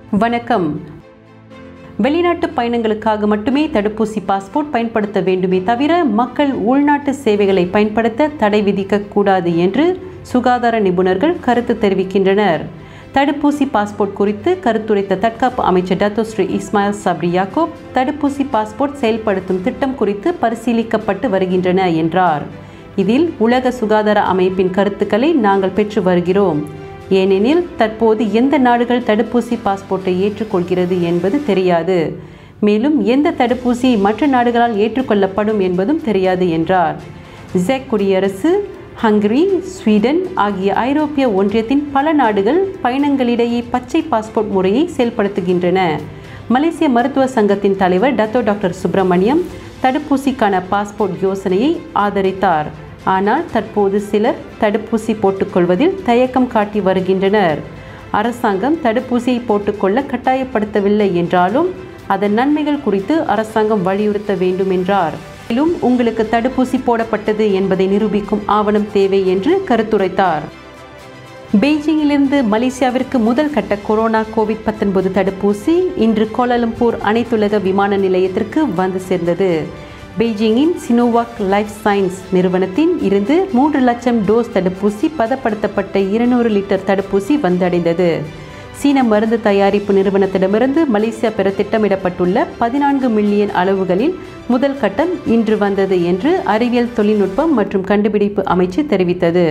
வணக்கம் வெளிநாட்டு பயணங்களுக்காக மட்டுமே தடுப்பூசி பாஸ்போர்ட் பயன்படுத்த வேண்டுமே தவிர மக்கள் உள்நாட்டு சேவைகளை பயன்படுத்த தடை விதிக்கக்கூடாது என்று சுகாதார நிபுணர்கள் கருத்து தெரிவிக்கின்றனர் தடுப்பூசி பாஸ்போர்ட் குறித்து கருத்துரைத்த தற்காப்பு அமைச்சர் Dato Sri Ismail Sabri Yaakob தடுப்பூசி பாஸ்போர்ட் செயல்படுத்தும் திட்டம் குறித்து பரிசீலிக்கப்பட்டு வருகின்றன என்றார் இதில் உலக சுகாதார அமைப்பின் கருத்துக்களை நாங்கள் பெற்று வருகிறோம் ஏனெனில் தற்போது எந்த நாடுகள் தடுப்பூசி பாஸ்போர்ட்டை ஏற்றுக்கொள்கிறது என்பது தெரியாது மேலும் எந்த தடுப்பூசி மற்ற நாடுகளால் ஏற்றுக்கொள்ளப்படும் என்பதும் தெரியாது என்றார் ஜெக் குடியரசு ஹங்கரி ஸ்வீடன் ஆகிய ஐரோப்பிய ஒன்றியத்தின் பல நாடுகள் பயணங்களிடையே பச்சை பாஸ்போர்ட் முறையை செயல்படுத்துகின்றன மலேசிய மருத்துவ சங்கத்தின் தலைவர் டத்தோ டாக்டர் சுப்பிரமணியம் தடுப்பூசிக்கான பாஸ்போர்ட் யோசனையை ஆதரித்தார் ஆனால் தற்போது சிலர் தடுப்பூசி போட்டுக்கொள்வதில் தயக்கம் காட்டி வருகின்றனர் அரசாங்கம் தடுப்பூசியை போட்டுக்கொள்ள கட்டாயப்படுத்தவில்லை என்றாலும் அதன் நன்மைகள் குறித்து அரசாங்கம் வலியுறுத்த வேண்டும் என்றார் மேலும் உங்களுக்கு தடுப்பூசி போடப்பட்டது என்பதை நிரூபிக்கும் ஆவணம் தேவை என்று கருத்துரைத்தார் பெய்ஜிங்கிலிருந்து மலேசியாவிற்கு முதல் கட்ட கொரோனா கோவிட் பத்தொன்பது தடுப்பூசி இன்று கோலாலம்பூர் அனைத்துலக விமான நிலையத்திற்கு வந்து சேர்ந்தது பெய்ஜிங்கின் சினோவாக் லைஃப் சயின்ஸ் நிறுவனத்தின் இருந்து மூன்று லட்சம் டோஸ் தடுப்பூசி பதப்படுத்தப்பட்ட இருநூறு லிட்டர் தடுப்பூசி வந்தடைந்தது சீன மருந்து தயாரிப்பு நிறுவனத்திடமிருந்து மலேசியா பெற திட்டமிடப்பட்டுள்ள பதினான்கு மில்லியன் அளவுகளில் முதல் கட்டம் இன்று வந்தது என்று அறிவியல் தொழில்நுட்பம் மற்றும் கண்டுபிடிப்பு அமைச்சு தெரிவித்தது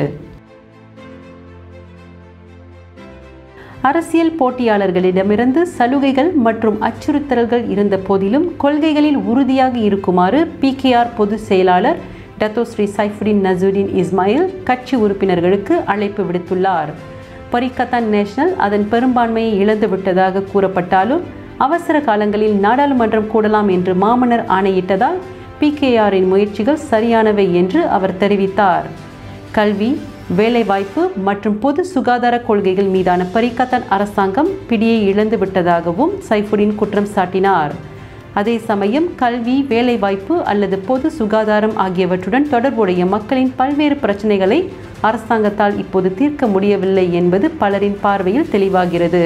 அரசியல் போட்டியாளர்களிடமிருந்து சலுகைகள் மற்றும் அச்சுறுத்தல்கள் இருந்த போதிலும் கொள்கைகளில் உறுதியாக இருக்குமாறு பிகேஆர் பொதுச் செயலாளர் Dato Sri Saifuddin Nasution Ismail கட்சி உறுப்பினர்களுக்கு அழைப்பு விடுத்துள்ளார் பரிகத்தான் நேஷனல் அதன் பெரும்பான்மையை இழந்துவிட்டதாக கூறப்பட்டாலும் அவசர காலங்களில் நாடாளுமன்றம் கூடலாம் என்று மாமன்னர் ஆணையிட்டதால் பிகேஆரின் முயற்சிகள் சரியானவை என்று அவர் தெரிவித்தார் கல்வி வேலைவாய்ப்பு மற்றும் பொது சுகாதார கொள்கைகள் மீதான பரிகத்தன் அரசாங்கம் பிடியை இழந்து விட்டதாகவும் சைஃபுடின் குற்றம் சாட்டினார் அதே சமயம் கல்வி வேலைவாய்ப்பு அல்லது பொது சுகாதாரம் ஆகியவற்றுடன் தொடர்புடைய மக்களின் பல்வேறு பிரச்சனைகளை அரசாங்கத்தால் இப்போது தீர்க்க முடியவில்லை என்பது பலரின் பார்வையில் தெளிவாகிறது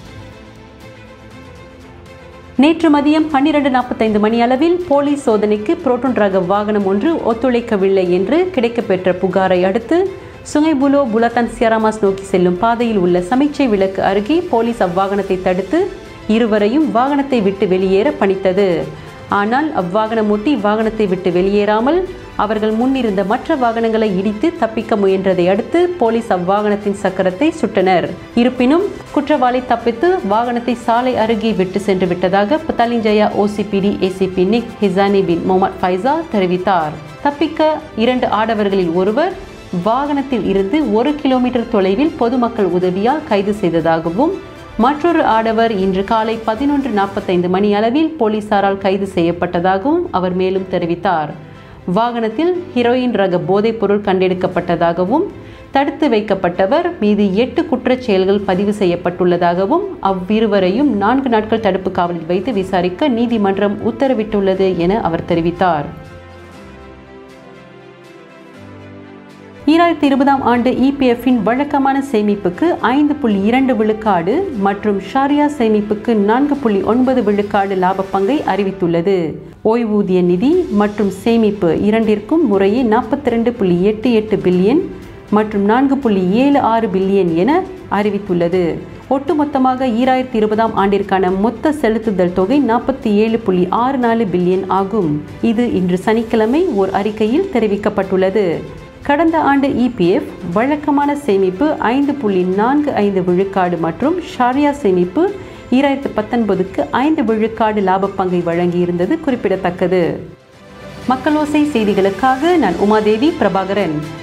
நேற்று மதியம் பன்னிரண்டு நாற்பத்தைந்து மணி அளவில் போலீஸ் சோதனைக்கு புரோட்டோன் ரக வாகனம் ஒன்று ஒத்துழைக்கவில்லை என்று கிடைக்கப்பெற்ற புகாரை அடுத்து சுங்கைபுலோ புலத்தான் சியராமாஸ் நோக்கி செல்லும் பாதையில் உள்ள சமைச்சை விளக்கு அருகே போலீஸ் அவ்வாகனத்தை தடுத்து இருவரையும் வாகனத்தை விட்டு வெளியேற பணித்தது ஆனால் அவ்வாகனம் ஒட்டி வாகனத்தை விட்டு வெளியேறாமல் அவர்கள் முன்னிருந்த மற்ற வாகனங்களை இடித்து தப்பிக்க முயன்றதை அடுத்து போலீஸ் அவ்வாகனத்தின் சக்கரத்தை சுட்டனர் இருப்பினும் குற்றவாளி தப்பித்து வாகனத்தை சாலை அருகே விட்டு சென்று விட்டதாக Petaling Jaya OCPD ACP Nik Hisani bin Mohamed Faiza தெரிவித்தார் தப்பிக்க இரண்டு ஆடவர்களில் ஒருவர் வாகனத்தில் இருந்து ஒரு கிலோமீட்டர் தொலைவில் பொதுமக்கள் உதவியால் கைது செய்ததாகவும் மற்றொரு ஆடவர் இன்று காலை பதினொன்று நாற்பத்தைந்து மணி அளவில் போலீசாரால் கைது செய்யப்பட்டதாகவும் அவர் மேலும் தெரிவித்தார் வாகனத்தில் ஹீரோயின் ரக போதைப் பொருள் கண்டெடுக்கப்பட்டதாகவும் தடுத்து வைக்கப்பட்டவர் மீது எட்டு குற்றச் செயல்கள் பதிவு செய்யப்பட்டுள்ளதாகவும் அவ்விருவரையும் நான்கு நாட்கள் தடுப்பு காவலில் வைத்து விசாரிக்க நீதிமன்றம் உத்தரவிட்டுள்ளது என அவர் தெரிவித்தார் ஈராயிரத்தி இருபதாம் ஆண்டு இபிஎஃப்பின் வழக்கமான சேமிப்புக்கு ஐந்து புள்ளி இரண்டு விழுக்காடு மற்றும் ஷாரியா சேமிப்புக்கு நான்கு புள்ளி ஒன்பது விழுக்காடு லாப பங்கை அறிவித்துள்ளது ஓய்வூதிய நிதி மற்றும் சேமிப்பு இரண்டிற்கும் முறையே நாற்பத்தி ரெண்டு புள்ளி எட்டு எட்டு பில்லியன் மற்றும் நான்கு புள்ளி ஏழு ஆறு பில்லியன் என அறிவித்துள்ளது ஒட்டுமொத்தமாக ஈராயிரத்தி இருபதாம் ஆண்டிற்கான மொத்த செலுத்துதல் தொகை நாற்பத்தி ஏழு புள்ளி ஆறு நாலு பில்லியன் ஆகும் இது இன்று சனிக்கிழமை ஓர் அறிக்கையில் தெரிவிக்கப்பட்டுள்ளது கடந்த ஆண்டு இபிஎஃப் வழக்கமான சேமிப்பு ஐந்து புள்ளி நான்கு ஐந்து விழுக்காடு மற்றும் ஷாரியா சேமிப்பு ஈராயிரத்து பத்தொன்பதுக்கு ஐந்து விழுக்காடு லாப பங்கை வழங்கியிருந்தது குறிப்பிடத்தக்கது மக்களோசை செய்திகளுக்காக நான் உமாதேவி பிரபாகரன்